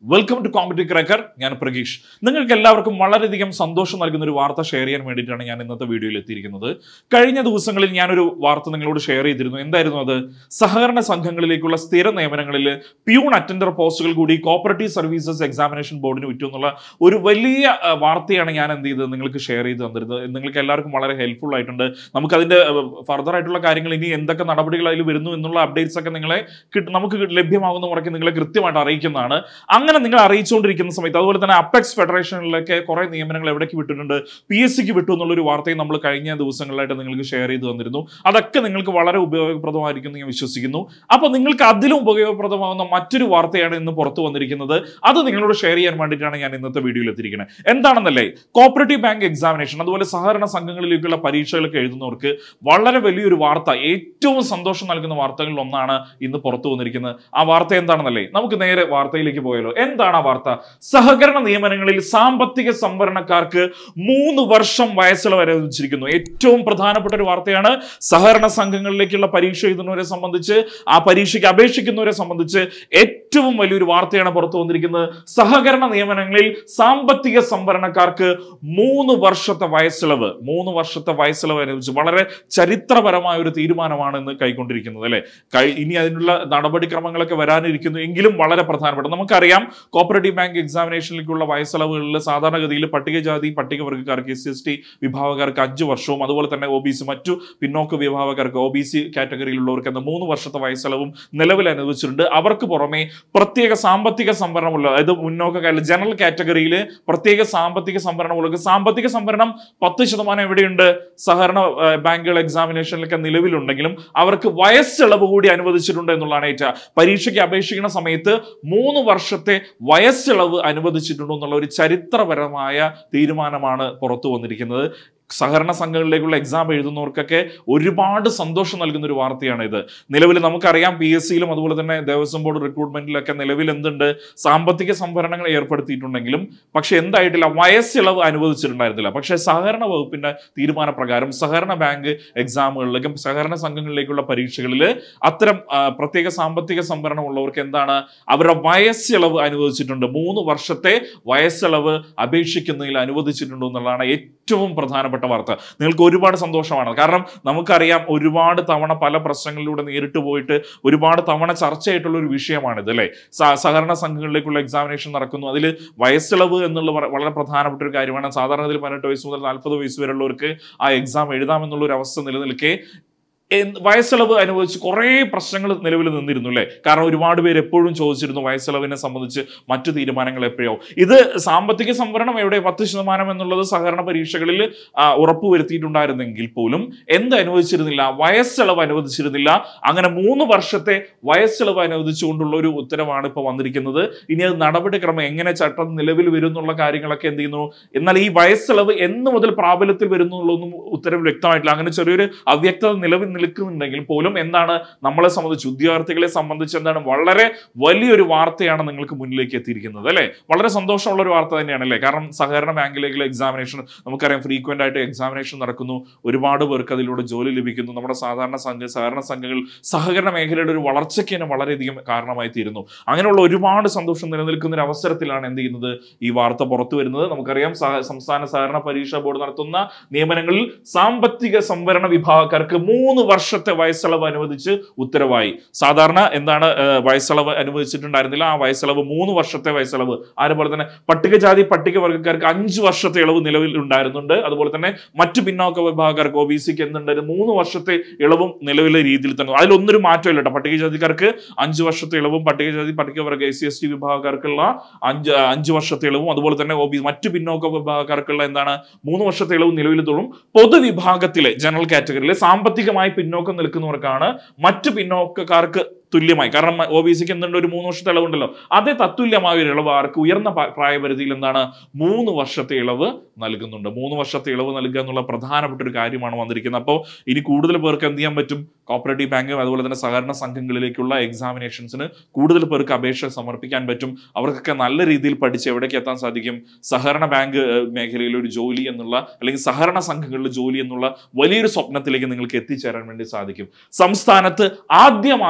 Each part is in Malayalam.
വെൽക്കം ടു കോമ്പറ്റീവ് ക്രാക്കർ ഞാൻ പ്രഗീഷ് നിങ്ങൾക്ക് എല്ലാവർക്കും വളരെയധികം സന്തോഷം നൽകുന്ന ഒരു വാർത്ത ഷെയർ ചെയ്യാൻ വേണ്ടിയിട്ടാണ് ഞാൻ ഇന്നത്തെ വീഡിയോയിൽ എത്തിയിരിക്കുന്നത് കഴിഞ്ഞ ദിവസങ്ങളിൽ ഞാനൊരു വാർത്ത നിങ്ങളോട് ഷെയർ ചെയ്തിരുന്നു എന്തായിരുന്നു അത് സഹകരണ സംഘങ്ങളിലേക്കുള്ള സ്ഥിര നിയമനങ്ങളിൽ പ്യൂൺ അറ്റൻഡർ പോസ്റ്റുകൾ കൂടി കോപ്പറേറ്റീവ് സർവീസസ് എക്സാമിനേഷൻ ബോർഡിന് വിറ്റു എന്നുള്ള ഒരു വലിയ ആ, വാർത്തയാണ് ഞാൻ എന്ത് ചെയ്തത് നിങ്ങൾക്ക് ഷെയർ ചെയ്ത് തന്നിരുന്നത് നിങ്ങൾക്ക് എല്ലാവർക്കും വളരെ ഹെൽപ്ഫുൾ ആയിട്ടുണ്ട് നമുക്കതിന്റെ ഫർദർ ആയിട്ടുള്ള കാര്യങ്ങൾ ഇനി എന്തൊക്കെ നടപടികൾ അതിൽ വരുന്നു എന്നുള്ള അപ്ഡേറ്റ്സ് ഒക്കെ നിങ്ങളെ കിട്ടും നമുക്ക് ലഭ്യമാകുന്ന മുറയ്ക്ക് നിങ്ങളെ കൃത്യമായിട്ട് അറിയിക്കുന്നതാണ് അങ്ങനെ നിങ്ങൾ അറിയിച്ചുകൊണ്ടിരിക്കുന്ന സമയത്ത് അതുപോലെ തന്നെ അപ്പെക്സ് ഫെഡറേഷനിലൊക്കെ കുറെ നിയമനങ്ങൾ എവിടേക്ക് വിട്ടിട്ടുണ്ട് പി എസ് സിക്ക് വിട്ടു എന്നുള്ളൊരു വാർത്തയും നമ്മൾ കഴിഞ്ഞ ദിവസങ്ങളിലായിട്ട് നിങ്ങൾക്ക് ഷെയർ ചെയ്ത് തന്നിരുന്നു അതൊക്കെ നിങ്ങൾക്ക് വളരെ ഉപയോഗപ്രദമായിരിക്കും എന്ന് ഞാൻ വിശ്വസിക്കുന്നു അപ്പോൾ നിങ്ങൾക്ക് അതിലും ഉപയോഗപ്രദമാകുന്ന മറ്റൊരു വാർത്തയാണ് ഇന്ന് പുറത്തു വന്നിരിക്കുന്നത് അത് നിങ്ങളോട് ഷെയർ ചെയ്യാൻ വേണ്ടിയിട്ടാണ് ഞാൻ ഇന്നത്തെ വീഡിയോയിൽ എത്തിയിരിക്കുന്നത് എന്താണെന്നല്ലേ കോപ്പറേറ്റീവ് ബാങ്ക് എക്സാമിനേഷൻ അതുപോലെ സഹകരണ സംഘങ്ങളിലേക്കുള്ള പരീക്ഷകളൊക്കെ എഴുതുന്നവർക്ക് വളരെ വലിയൊരു വാർത്ത ഏറ്റവും സന്തോഷം നൽകുന്ന വാർത്തകളിൽ ഒന്നാണ് ഇന്ന് പുറത്തു വന്നിരിക്കുന്നത് ആ വാർത്ത എന്താണെന്നല്ലേ നമുക്ക് നേരെ വാർത്തയിലേക്ക് പോയാലോ എന്താണ് ആ വാർത്ത സഹകരണ നിയമനങ്ങളിൽ സാമ്പത്തിക സംവരണക്കാർക്ക് മൂന്ന് വർഷം വയസ്സിളവ് അനുവദിച്ചിരിക്കുന്നു ഏറ്റവും പ്രധാനപ്പെട്ട ഒരു വാർത്തയാണ് സഹകരണ സംഘങ്ങളിലേക്കുള്ള പരീക്ഷ എഴുതുന്നവരെ സംബന്ധിച്ച് ആ പരീക്ഷയ്ക്ക് അപേക്ഷിക്കുന്നവരെ സംബന്ധിച്ച് ഏറ്റവും വലിയൊരു വാർത്തയാണ് പുറത്തു വന്നിരിക്കുന്നത് സഹകരണ നിയമനങ്ങളിൽ സാമ്പത്തിക സംവരണക്കാർക്ക് മൂന്ന് വർഷത്തെ വയസ്സിളവ് മൂന്ന് വർഷത്തെ വയസ്സിളവ് അനുവദിച്ച് വളരെ ചരിത്രപരമായ ഒരു തീരുമാനമാണ് ഇന്ന് കൈക്കൊണ്ടിരിക്കുന്നത് അല്ലെ കൈ- ഇനി അതിനുള്ള നടപടിക്രമങ്ങളൊക്കെ വരാനിരിക്കുന്നു എങ്കിലും വളരെ പ്രധാനപ്പെട്ട നമുക്കറിയാം കോപ്പറേറ്റീവ് ബാങ്ക് എക്സാമിനേഷനിലേക്കുള്ള വയസ്സിളവുകളിൽ സാധാരണഗതിയിൽ പട്ടികജാതി പട്ടികവർഗ്ഗക്കാർക്ക് എസ് സി എസ് ടി വിഭാഗക്കാർക്ക് അഞ്ച് വർഷവും അതുപോലെ തന്നെ ഒ ബി സി മറ്റു പിന്നോക്ക വിഭാഗക്കാർക്ക് ഒ ബി സി കാറ്റഗറിയിലുള്ളവർക്ക് എന്ന മൂന്ന് വർഷത്തെ വയസ്സിളവും നിലവിൽ അനുവദിച്ചിട്ടുണ്ട് അവർക്ക് പുറമെ പ്രത്യേക സാമ്പത്തിക സംവരണമുള്ള അതായത് മുന്നോക്ക കാല ജനറൽ കാറ്റഗറിയിൽ പ്രത്യേക സാമ്പത്തിക സംവരണമുള്ള സാമ്പത്തിക സംവരണം പത്ത് ശതമാനം എവിടെയുണ്ട് സഹകരണ ആ, ബാങ്കുകൾ എക്സാമിനേഷനിലൊക്കെ നിലവിലുണ്ടെങ്കിലും അവർക്ക് വയസ്സിളവ് കൂടി അനുവദിച്ചിട്ടുണ്ട് എന്നുള്ളതാണ് ഏറ്റവും പരീക്ഷയ്ക്ക് അപേക്ഷിക്കുന്ന സമയത്ത് മൂന്ന് വർഷത്തെ വയസ്സിളവ് അനുവദിച്ചിട്ടുണ്ട് എന്നുള്ള ഒരു ചരിത്രപരമായ തീരുമാനമാണ് പുറത്തു വന്നിരിക്കുന്നത് സഹകരണ സംഘങ്ങളിലേക്കുള്ള എക്സാം എഴുതുന്നവർക്കൊക്കെ ഒരുപാട് സന്തോഷം നൽകുന്ന ഒരു വാർത്തയാണ് ഇത് നിലവിൽ നമുക്കറിയാം പി എസ് സിയിലും അതുപോലെ തന്നെ ദേവസ്വം ബോർഡ് റിക്രൂട്ട്മെന്റിലൊക്കെ നിലവിൽ എന്തുണ്ട് സാമ്പത്തിക സംവരണങ്ങൾ ഏർപ്പെടുത്തിയിട്ടുണ്ടെങ്കിലും പക്ഷെ എന്തായിട്ടില്ല വയസ്സിളവ് അനുവദിച്ചിട്ടുണ്ടായിരുന്നില്ല പക്ഷെ സഹകരണ വകുപ്പിന്റെ തീരുമാനപ്രകാരം സഹകരണ ബാങ്ക് എക്സാമുകളിലേക്കും സഹകരണ സംഘങ്ങളിലേക്കുള്ള പരീക്ഷകളിൽ അത്തരം ആ, പ്രത്യേക സാമ്പത്തിക സംവരണം ഉള്ളവർക്ക് എന്താണ് അവരുടെ വയസ്സിളവ് അനുവദിച്ചിട്ടുണ്ട് മൂന്ന് വർഷത്തെ വയസ്സിളവ് അപേക്ഷിക്കുന്നതിൽ അനുവദിച്ചിട്ടുണ്ട് എന്നുള്ളതാണ് ഏറ്റവും പ്രധാനപ്പെട്ട വാർത്ത നിങ്ങൾക്ക് ഒരുപാട് സന്തോഷമാണ് കാരണം നമുക്കറിയാം ഒരുപാട് തവണ പല പ്രശ്നങ്ങളിലൂടെ നേരിട്ട് പോയിട്ട് ഒരുപാട് തവണ ചർച്ചയായിട്ടുള്ള ഒരു വിഷയമാണിത് അല്ലേ സ- സഹകരണ സംഘങ്ങളിലേക്കുള്ള എക്സാമിനേഷൻ നടക്കുന്നു അതിൽ വയസ്സിളവ് എന്നുള്ള വ- വളരെ പ്രധാനപ്പെട്ട ഒരു കാര്യമാണ് സാധാരണ ഇതിൽ പതിനെട്ട് വയസ്സ് മുതൽ നാൽപ്പത് വയസ്സ് വരെയുള്ളവർക്ക് ആ എക്സാം എഴുതാമെന്നുള്ള ഒരു അവസ്ഥ നിലനിൽക്കെ എന്ത് വയസ്സിളവ് അനുഭവിച്ച് കുറേ പ്രശ്നങ്ങൾ നിലവിൽ നിന്നിരുന്നു അല്ലേ കാരണം ഒരുപാട് പേര് എപ്പോഴും ചോദിച്ചിരുന്നു വയസ്സിളവിനെ സംബന്ധിച്ച് മറ്റു തീരുമാനങ്ങൾ എപ്പോഴോ ഇത് സാമ്പത്തിക സംവരണം എവിടെ പത്ത് ശതമാനം എന്നുള്ളത് സഹകരണ പരീക്ഷകളിൽ ആ, ഉറപ്പുവരുത്തിയിട്ടുണ്ടായിരുന്നെങ്കിൽ പോലും എന്ത് അനുവദിച്ചിരുന്നില്ല വയസ്സിളവ് അനുവദിച്ചിരുന്നില്ല അങ്ങനെ മൂന്ന് വർഷത്തെ വയസ്സിളവ് അനുവദിച്ചുകൊണ്ടുള്ള ഒരു ഉത്തരവാണ് ഇപ്പോൾ വന്നിരിക്കുന്നത് ഇനി അത് നടപടിക്രമം എങ്ങനെ ചട്ടം നിലവിൽ വരും എന്നുള്ള കാര്യങ്ങളൊക്കെ എന്ത് ചെയ്യുന്നു എന്നാൽ ഈ വയസ്സിളവ് എന്ന് മുതൽ പ്രാബല്യത്തിൽ വരുന്നു എന്നുള്ളതൊന്നും ഉത്തരവ് വ്യക്തമായിട്ടില്ല അങ്ങനെ ചെറിയൊരു അവ്യക്തത നിലവിൽ നിൽക്കുന്നുണ്ടെങ്കിൽ പോലും എന്താണ് നമ്മളെ സംബന്ധിച്ച് ഉദ്യോഗാർത്ഥികളെ സംബന്ധിച്ച് എന്താണ് വളരെ വലിയൊരു വാർത്തയാണ് നിങ്ങൾക്ക് മുന്നിലേക്ക് എത്തിയിരിക്കുന്നത് അല്ലേ വളരെ സന്തോഷമുള്ള ഒരു വാർത്ത തന്നെയാണ് അല്ലേ കാരണം സഹകരണ ബാങ്കിലേക്കുള്ള എക്സാമിനേഷൻ നമുക്കറിയാം ഫ്രീക്വന്റ് ആയിട്ട് എക്സാമിനേഷൻ നടക്കുന്നു ഒരുപാട് പേർക്ക് അതിലൂടെ ജോലി ലഭിക്കുന്നു നമ്മുടെ സാധാരണ സംഘ സഹകരണ സംഘങ്ങൾ സഹകരണ മേഖലയുടെ ഒരു വളർച്ചയ്ക്ക് തന്നെ വളരെയധികം കാരണമായി തീരുന്നു അങ്ങനെയുള്ള ഒരുപാട് സന്തോഷം നിലനിൽക്കുന്ന ഒരു അവസരത്തിലാണ് എന്ത് ചെയ്യുന്നത് ഈ വാർത്ത പുറത്തു വരുന്നത് നമുക്കറിയാം സഹ- സംസ്ഥാന സഹകരണ പരീക്ഷാ ബോർഡ് നടത്തുന്ന നിയമനങ്ങളിൽ സാമ്പത്തിക സംവരണ വിഭാഗക്കാർക്ക് മൂന്ന് വർഷത്തെ വയസ്സളവ് അനുവദിച്ച് ഉത്തരവായി സാധാരണ എന്താണ് ഏഹ്, വയസ്സളവ് അനുവദിച്ചിട്ടുണ്ടായിരുന്നില്ല ആ വയസ്സളവ് മൂന്ന് വർഷത്തെ വയസ്സളവ് അതുപോലെ തന്നെ പട്ടികജാതി പട്ടികവർഗ്ഗക്കാർക്ക് അഞ്ച് വർഷത്തെ ഇളവ് നിലവിൽ ഉണ്ടായിരുന്നുണ്ട് അതുപോലെ തന്നെ മറ്റു പിന്നോക്ക വിഭാഗക്കാർക്ക് ഒ ബി സിക്ക് എന്തുണ്ടായിരുന്നു മൂന്ന് വർഷത്തെ ഇളവും നിലവിലെ രീതിയിൽ തന്നെ അതിലൊന്നൊരു മാറ്റമില്ല കേട്ടോ പട്ടികജാതിക്കാർക്ക് അഞ്ച് വർഷത്തെ ഇളവും പട്ടികജാതി പട്ടികവർഗ എസ് സി എസ് ടി വിഭാഗക്കാർക്കുള്ള അഞ്ച് അഞ്ച് വർഷത്തെ ഇളവും അതുപോലെ തന്നെ ഒ ബി മറ്റു പിന്നോക്ക വിഭാഗക്കാർക്കുള്ള എന്താണ് മൂന്ന് വർഷത്തെ ഇളവും നിലവിൽ തോളും പൊതുവിഭാഗത്തിലെ ജനറൽ കാറ്റഗറിയിലെ സാമ്പത്തികമായി പിന്നോക്കം നിൽക്കുന്നവർക്കാണ് മറ്റു പിന്നോക്കക്കാർക്ക് തുല്യമായി കാരണം ഒ ബി സിക്ക് എന്തുണ്ട് ഒരു മൂന്ന് വർഷത്തെ ഇളവുണ്ടല്ലോ അതേ തത്തുല്യമായ ഒരു ഇളവ് ആർക്ക് ഉയർന്ന പ- പ്രായപരിധിയിൽ എന്താണ് മൂന്ന് വർഷത്തെ ഇളവ് നൽകുന്നുണ്ട് മൂന്ന് വർഷത്തെ ഇളവ് നൽകുക എന്നുള്ള പ്രധാനപ്പെട്ട ഒരു കാര്യമാണ് വന്നിരിക്കുന്നത് അപ്പോൾ ഇനി കൂടുതൽ പേർക്ക് എന്ത് ചെയ്യാൻ പറ്റും കോപ്പറേറ്റീവ് ബാങ്ക് അതുപോലെ തന്നെ സഹകരണ സംഘങ്ങളിലേക്കുള്ള എക്സാമിനേഷൻസിന് കൂടുതൽ പേർക്ക് അപേക്ഷ സമർപ്പിക്കാൻ പറ്റും അവർക്കൊക്കെ നല്ല രീതിയിൽ പഠിച്ച് എവിടേക്ക് എത്താൻ സാധിക്കും സഹകരണ ബാങ്ക് ഏഹ്, മേഖലയിൽ ഒരു ജോലി എന്നുള്ള അല്ലെങ്കിൽ സഹകരണ സംഘങ്ങളിൽ ജോലി എന്നുള്ള വലിയൊരു സ്വപ്നത്തിലേക്ക് നിങ്ങൾക്ക് എത്തിച്ചേരാൻ വേണ്ടി സാധിക്കും സംസ്ഥാനത്ത് ആദ്യമായാണ്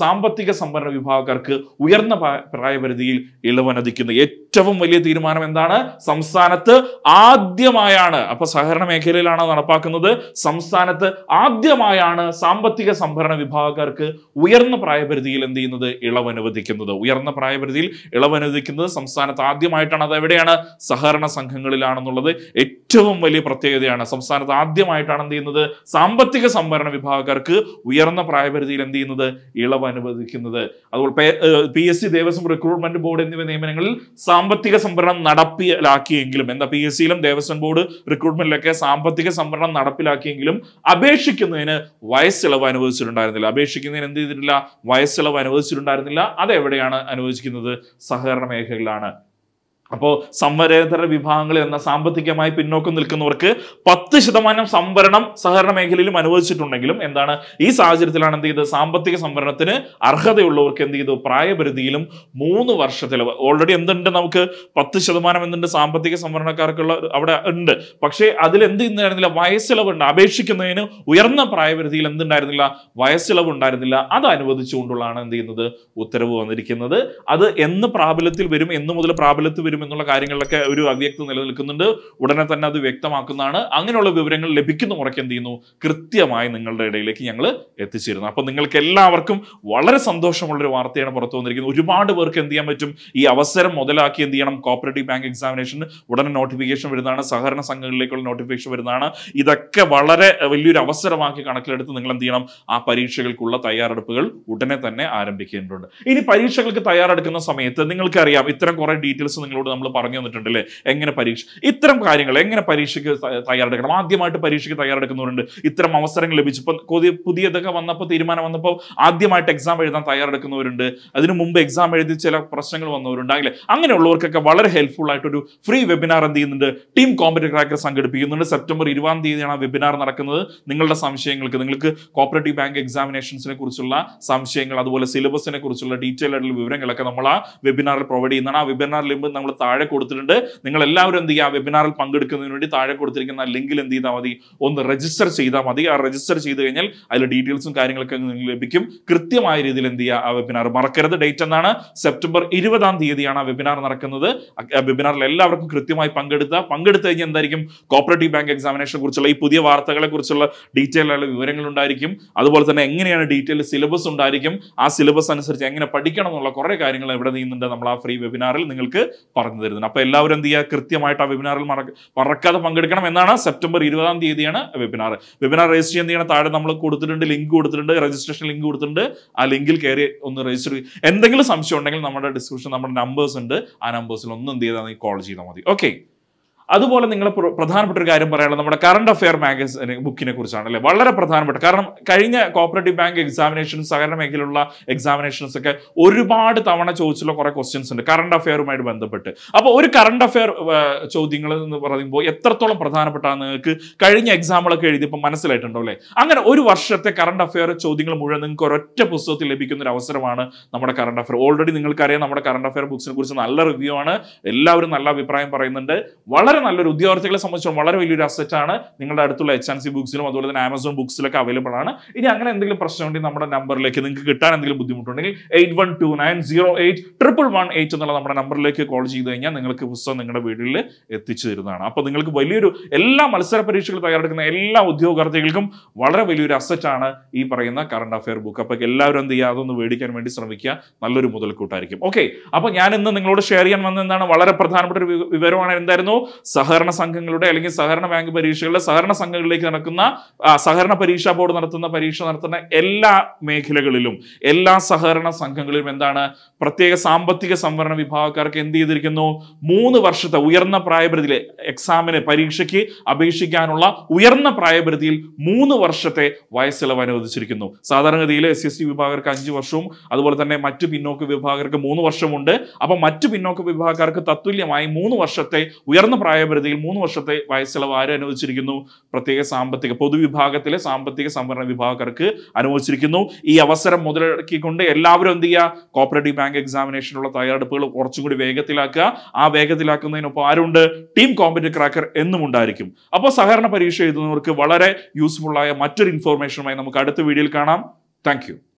സാമ്പത്തിക സംവരണ വിഭാഗക്കാർക്ക് ഉയർന്ന പ്രാ- പ്രായപരിധിയിൽ ഇളവ് അനുവദിക്കുന്നു ഏറ്റവും വലിയ തീരുമാനം എന്താണ് സംസ്ഥാനത്ത് ആദ്യമായാണ് അപ്പൊ സഹകരണ മേഖലയിലാണ് നടപ്പാക്കുന്നത് സംസ്ഥാനത്ത് ആദ്യമായാണ് സാമ്പത്തിക സംഭരണ വിഭാഗക്കാർക്ക് ഉയർന്ന പ്രായപരിധിയിൽ എന്ത് ചെയ്യുന്നത് ഇളവ് അനുവദിക്കുന്നത് ഉയർന്ന പ്രായപരിധിയിൽ ഇളവ് അനുവദിക്കുന്നത് സംസ്ഥാനത്ത് ആദ്യമായിട്ടാണ് അത് എവിടെയാണ് സഹകരണ സംഘങ്ങളിലാണെന്നുള്ളത് ഏറ്റവും വലിയ പ്രത്യേകതയാണ് സംസ്ഥാനത്ത് ആദ്യമായിട്ടാണ് എന്ത് ചെയ്യുന്നത് സാമ്പത്തിക സംവരണ വിഭാഗക്കാർക്ക് ഉയർന്ന പ്രായപരിധിയിൽ എന്ത് ചെയ്യുന്നത് ഇളവ് അനുവദിക്കുന്നത് അതുപോലെ P S C Devaswom recruitment board എന്നിവ നിയമനങ്ങളിൽ സാമ്പത്തിക സംവരണം നടപ്പിലാക്കിയെങ്കിലും എന്താ പി എസ് സിയിലും ദേവസ്വം ബോർഡ് റിക്രൂട്ട്മെന്റിലൊക്കെ സാമ്പത്തിക സംവരണം നടപ്പിലാക്കിയെങ്കിലും അപേക്ഷിക്കുന്നതിന് വയസ്സിളവ് അനുവദിച്ചിട്ടുണ്ടായിരുന്നില്ല അപേക്ഷിക്കുന്നതിന് എന്ത് ചെയ്തിട്ടില്ല വയസ്സിളവ് അനുവദിച്ചിട്ടുണ്ടായിരുന്നില്ല അത് എവിടെയാണ് അനുവദിക്കുന്നത് സഹകരണ മേഖലയിലാണ് അപ്പോൾ സംവരേതര വിഭാഗങ്ങളിൽ എന്ന സാമ്പത്തികമായി പിന്നോക്കം നിൽക്കുന്നവർക്ക് പത്ത് ശതമാനം സംവരണം സഹകരണ മേഖലയിലും അനുവദിച്ചിട്ടുണ്ടെങ്കിലും എന്താണ് ഈ സാഹചര്യത്തിലാണ് എന്ത് ചെയ്തത് സാമ്പത്തിക സംവരണത്തിന് അർഹതയുള്ളവർക്ക് എന്ത് ചെയ്തു പ്രായപരിധിയിലും മൂന്ന് വർഷത്തിൽ ഓൾറെഡി എന്തുണ്ട് നമുക്ക് പത്ത് ശതമാനം എന്തുണ്ട് സാമ്പത്തിക സംവരണക്കാർക്കുള്ള അവിടെ ഉണ്ട് പക്ഷേ അതിൽ എന്ത് ചെയ്യുന്നുണ്ടായിരുന്നില്ല വയസ്സിളവുണ്ട് അപേക്ഷിക്കുന്നതിന് ഉയർന്ന പ്രായപരിധിയിൽ എന്തുണ്ടായിരുന്നില്ല വയസ്സിളവ് ഉണ്ടായിരുന്നില്ല അത് അനുവദിച്ചുകൊണ്ടുള്ളതാണ് എന്ത് ചെയ്യുന്നത് ഉത്തരവ് വന്നിരിക്കുന്നത് അത് എന്ന് പ്രാബല്യത്തിൽ വരും എന്ന് മുതൽ പ്രാബല്യത്തിൽ വരും എന്നുള്ള കാര്യങ്ങളിലൊക്കെ ഒരു അവ്യക്തത നിലനിൽക്കുന്നുണ്ട് ഉടനെ തന്നെ അത് വ്യക്തമാക്കുന്നതാണ് അങ്ങനെയുള്ള വിവരങ്ങൾ ലഭിക്കുന്ന മുറയ്ക്ക് എന്ത് ചെയ്യുന്നു കൃത്യമായി നിങ്ങളുടെ ഇടയിലേക്ക് ഞങ്ങൾ എത്തിച്ചേരുന്നു അപ്പൊ നിങ്ങൾക്ക് എല്ലാവർക്കും വളരെ സന്തോഷമുള്ളൊരു വാർത്തയാണ് പുറത്തു വന്നിരിക്കുന്നത് ഒരുപാട് പേർക്ക് എന്ത് ചെയ്യാൻ പറ്റും ഈ അവസരം മുതലാക്കി എന്ത് ചെയ്യണം കോപ്പറേറ്റീവ് ബാങ്ക് എക്സാമിനേഷൻ ഉടനെ നോട്ടിഫിക്കേഷൻ വരുന്നതാണ് സഹകരണ സംഘങ്ങളിലേക്കുള്ള നോട്ടിഫിക്കേഷൻ വരുന്നതാണ് ഇതൊക്കെ വളരെ വലിയൊരു അവസരമാക്കി കണക്കിലെടുത്ത് നിങ്ങൾ എന്ത് ചെയ്യണം ആ പരീക്ഷകൾക്കുള്ള തയ്യാറെടുപ്പുകൾ ഉടനെ തന്നെ ആരംഭിക്കേണ്ടതുണ്ട് ഇനി പരീക്ഷകൾക്ക് തയ്യാറെടുക്കുന്ന സമയത്ത് നിങ്ങൾക്കറിയാം ഇത്തരം കുറെ ഡീറ്റെയിൽസ് നിങ്ങളോട് നമ്മൾ പറഞ്ഞു തന്നിട്ടുണ്ട് അല്ലേ എങ്ങനെ പരീക്ഷ ഇത്തരം കാര്യങ്ങൾ എങ്ങനെ പരീക്ഷയ്ക്ക് ത- തയ്യാറെടുക്കണം ആദ്യമായിട്ട് പരീക്ഷയ്ക്ക് തയ്യാറെടുക്കുന്നവരുണ്ട് ഇത്തരം അവസരങ്ങൾ ലഭിച്ചു ഇപ്പം പുതിയ പുതിയതൊക്കെ വന്നപ്പോൾ തീരുമാനം വന്നപ്പോൾ ആദ്യമായിട്ട് എക്സാം എഴുതാൻ തയ്യാറെടുക്കുന്നവരുണ്ട് അതിനു മുമ്പ് എക്സാം എഴുതി ചില പ്രശ്നങ്ങൾ വന്നവരുണ്ടാകില്ലേ അങ്ങനെയുള്ളവർക്കൊക്കെ വളരെ ഹെൽപ്ഫുൾ ആയിട്ടൊരു ഫ്രീ വെബിനാർ എന്ത് ചെയ്യുന്നുണ്ട് ടീം കോമ്പറ്റീവ് ക്രാക്കർ സംഘടിപ്പിക്കുന്നുണ്ട് സെപ്റ്റംബർ ഇരുപതാം തീയതിയാണ് ആ വെബിനാർ നടക്കുന്നത് നിങ്ങളുടെ സംശയങ്ങൾക്ക് നിങ്ങൾക്ക് കോപ്പറേറ്റീവ് ബാങ്ക് എക്സാമിനേഷൻസിനെ കുറിച്ചുള്ള സംശയങ്ങൾ അതുപോലെ സിലബസിനെ കുറിച്ചുള്ള ഡീറ്റെയിൽ ആയിട്ടുള്ള വിവരങ്ങളൊക്കെ നമ്മൾ ആ വെബിനാറിൽ പ്രൊവൈഡ് ചെയ്യുന്നതാണ് ആ വെബിനാർ ലിങ്ക് നമ്മൾ താഴെ കൊടുത്തിട്ടുണ്ട് നിങ്ങൾ എല്ലാവരും എന്ത് ചെയ്യുക ആ വെബിനാറിൽ പങ്കെടുക്കുന്നതിന് വേണ്ടി താഴെ കൊടുത്തിരിക്കുന്ന ലിങ്കിൽ എന്ത് ചെയ്താൽ മതി ഒന്ന് രജിസ്റ്റർ ചെയ്താൽ മതി ആ രജിസ്റ്റർ ചെയ്ത് കഴിഞ്ഞാൽ അതിൽ ഡീറ്റെയിൽസും കാര്യങ്ങളൊക്കെ നിങ്ങൾക്ക് ലഭിക്കും കൃത്യമായ രീതിയിൽ എന്ത് ചെയ്യുക ആ വെബിനാർ മറക്കരുത് ഡേറ്റ് എന്നാണ് സെപ്റ്റംബർ ഇരുപതാം തീയതിയാണ് ആ വെബിനാർ നടക്കുന്നത് ആ വെബിനാറിൽ എല്ലാവർക്കും കൃത്യമായി പങ്കെടുത്ത പങ്കെടുത്തു കഴിഞ്ഞാൽ എന്തായിരിക്കും കോപ്പറേറ്റീവ് ബാങ്ക് എക്സാമിനേഷനെ കുറിച്ചുള്ള ഈ പുതിയ വാർത്തകളെ കുറിച്ചുള്ള ഡീറ്റെയിൽ ആയിട്ടുള്ള വിവരങ്ങൾ ഉണ്ടായിരിക്കും അതുപോലെ തന്നെ എങ്ങനെയാണ് ഡീറ്റെയിൽ സിലബസ് ഉണ്ടായിരിക്കും ആ സിലബസ് അനുസരിച്ച് എങ്ങനെ പഠിക്കണം എന്നുള്ള കുറേ കാര്യങ്ങൾ എവിടെ നീങ്ങുന്നുണ്ട് നമ്മൾ ആ ഫ്രീ വെബിനാറിൽ നിങ്ങൾക്ക് പറഞ്ഞു തരുന്നുണ്ട് അപ്പോൾ എല്ലാവരും എന്ത് ചെയ്യുക കൃത്യമായിട്ട് ആ വെബിനാറിൽ മറക്ക മറക്കാതെ പങ്കെടുക്കണം എന്നാണ് സെപ്റ്റംബർ ഇരുപതാം തീയതിയാണ് വെബിനാർ വെബിനാർ രജിസ്റ്റർ ചെയ്യാൻ ചെയ്യണം താഴെ നമ്മൾ കൊടുത്തിട്ടുണ്ട് ലിങ്ക് കൊടുത്തിട്ടുണ്ട് രജിസ്ട്രേഷൻ ലിങ്ക് കൊടുത്തിട്ടുണ്ട് ആ ലിങ്കിൽ കയറി ഒന്ന് രജിസ്റ്റർ എന്തെങ്കിലും സംശയം ഉണ്ടെങ്കിൽ നമ്മുടെ ഡിസ്ക്രിപ്ഷൻ നമ്മുടെ നമ്പേഴ്സ് ഉണ്ട് ആ നമ്പേഴ്സിൽ ഒന്ന് എന്ത് ചെയ്താൽ കോൾ ചെയ്താൽ മതി ഓക്കെ അതുപോലെ നിങ്ങൾ പ്ര- പ്രധാനപ്പെട്ട ഒരു കാര്യം പറയാനുള്ളത് നമ്മുടെ കറണ്ട് അഫെയർ മാഗസിൻ ബുക്കിനെ കുറിച്ചാണ് അല്ലേ വളരെ പ്രധാനപ്പെട്ട കാരണം കഴിഞ്ഞ കോപ്പറേറ്റീവ് ബാങ്ക് എക്സാമിനേഷൻ സഹകരണ മേഖലയിലുള്ള എക്സാമിനേഷൻസ് ഒക്കെ ഒരുപാട് തവണ ചോദിച്ചുള്ള കുറെ ക്വസ്റ്റ്യൻസ് ഉണ്ട് കറണ്ട് അഫെയറുമായിട്ട് ബന്ധപ്പെട്ട് അപ്പോൾ ഒരു കറണ്ട് അഫെയർ ചോദ്യങ്ങൾ എന്ന് പറയുമ്പോൾ എത്രത്തോളം പ്രധാനപ്പെട്ടാണ് നിങ്ങൾക്ക് കഴിഞ്ഞ എക്സാമുകളൊക്കെ എഴുതിയപ്പോൾ മനസ്സിലായിട്ടുണ്ടോ അല്ലേ അങ്ങനെ ഒരു വർഷത്തെ കറണ്ട് അഫെയർ ചോദ്യങ്ങൾ മുഴുവൻ നിങ്ങൾക്ക് ഒരൊറ്റ പുസ്തകത്തിൽ ലഭിക്കുന്ന ഒരു അവസരമാണ് നമ്മുടെ കറണ്ട് അഫെയർ ഓൾറെഡി നിങ്ങൾക്കറിയാം നമ്മുടെ കറണ്ട് അഫെയർ ബുക്സിനെ കുറിച്ച് നല്ല റിവ്യൂ ആണ് എല്ലാവരും നല്ല അഭിപ്രായം പറയുന്നുണ്ട് വളരെ നല്ലൊരു ഉദ്യോഗാർത്ഥികളെ സംബന്ധിച്ചിടത്തോളം വളരെ വലിയൊരു അസറ്റ് ആണ് നിങ്ങളുടെ അടുത്തുള്ള എച്ച് ആൻ സി ബുക്സിലും അതുപോലെ തന്നെ ആമസോൺ ബുക്സിലൊക്കെ അവൈലബിൾ ആണ് ഇനി അങ്ങനെ എന്തെങ്കിലും പ്രശ്നമുണ്ടെങ്കിൽ നമ്മുടെ നമ്പറിലേക്ക് നിങ്ങൾക്ക് കിട്ടാൻ എന്തെങ്കിലും ബുദ്ധിമുട്ടുണ്ടെങ്കിൽ eight one two nine zero eight triple one eight എന്നുള്ള നമ്മുടെ നമ്പറിലേക്ക് കോൾ ചെയ്ത് കഴിഞ്ഞാൽ നിങ്ങൾക്ക് പുസ്തകം നിങ്ങളുടെ വീട്ടിൽ എത്തിച്ചു തരുന്നതാണ് അപ്പോൾ നിങ്ങൾക്ക് വലിയൊരു എല്ലാ മത്സര പരീക്ഷകൾ തയ്യാറെടുക്കുന്ന എല്ലാ ഉദ്യോഗാർത്ഥികൾക്കും വളരെ വലിയൊരു അസറ്റ് ആണ് ഈ പറയുന്ന കറണ്ട് അഫെയർ ബുക്ക് അപ്പോൾ എല്ലാവരും എന്ത് ചെയ്യുക അതൊന്ന് മേടിക്കാൻ വേണ്ടി ശ്രമിക്കുക നല്ലൊരു മുതൽക്കൂട്ടായിരിക്കും ഓക്കെ അപ്പോൾ ഞാൻ ഇന്ന് നിങ്ങളോട് ഷെയർ ചെയ്യാൻ വന്ന എന്താണ് വളരെ പ്രധാനപ്പെട്ട ഒരു വി- വിവരമാണ് എന്തായിരുന്നു സഹകരണ സംഘങ്ങളുടെ അല്ലെങ്കിൽ സഹകരണ ബാങ്ക് പരീക്ഷകളുടെ സഹകരണ സംഘങ്ങളിലേക്ക് നടക്കുന്ന ആ, സഹകരണ പരീക്ഷാ ബോർഡ് നടത്തുന്ന പരീക്ഷ നടത്തുന്ന എല്ലാ മേഖലകളിലും എല്ലാ സഹകരണ സംഘങ്ങളിലും എന്താണ് പ്രത്യേക സാമ്പത്തിക സംവരണ വിഭാഗക്കാർക്ക് എന്ത് ചെയ്തിരിക്കുന്നു മൂന്ന് വർഷത്തെ ഉയർന്ന പ്രായപരിധിയിലെ എക്സാമിന് പരീക്ഷയ്ക്ക് അപേക്ഷിക്കാനുള്ള ഉയർന്ന പ്രായപരിധിയിൽ മൂന്ന് വർഷത്തെ വയസ്സിളവ് അനുവദിച്ചിരിക്കുന്നു സാധാരണഗതിയിൽ എസ് എസ് ടി വിഭാഗർക്ക് അഞ്ച് വർഷവും അതുപോലെ തന്നെ മറ്റു പിന്നോക്ക വിഭാഗർക്ക് മൂന്ന് വർഷമുണ്ട് അപ്പൊ മറ്റു പിന്നോക്ക വിഭാഗക്കാർക്ക് തത്തുല്യമായി മൂന്ന് വർഷത്തെ ഉയർന്ന പ്രായപരിധിയിൽ മൂന്ന് വർഷത്തെ വയസ്സിളവ് ആര് അനുവദിച്ചിരിക്കുന്നു പ്രത്യേക സാമ്പത്തിക പൊതുവിഭാഗത്തിലെ സാമ്പത്തിക സംവരണ വിഭാഗക്കാർക്ക് അനുവദിച്ചിരിക്കുന്നു ഈ അവസരം മുതലാക്കിക്കൊണ്ട് എല്ലാവരും എന്ത് ചെയ്യുക കോപ്പറേറ്റീവ് ബാങ്ക് എക്സാമിനേഷനുള്ള തയ്യാറെടുപ്പുകൾ കുറച്ചും കൂടി വേഗത്തിലാക്കുക ആ വേഗത്തിലാക്കുന്നതിനൊപ്പം ആരുണ്ട് ടീം കോമ്പറ്റീവ് ക്രാക്കർ എന്നും ഉണ്ടായിരിക്കും അപ്പോൾ സഹകരണ പരീക്ഷ എഴുതുന്നവർക്ക് വളരെ യൂസ്ഫുൾ ആയ മറ്റൊരു ഇൻഫോർമേഷനുമായി നമുക്ക് അടുത്ത വീഡിയോയിൽ കാണാം താങ്ക്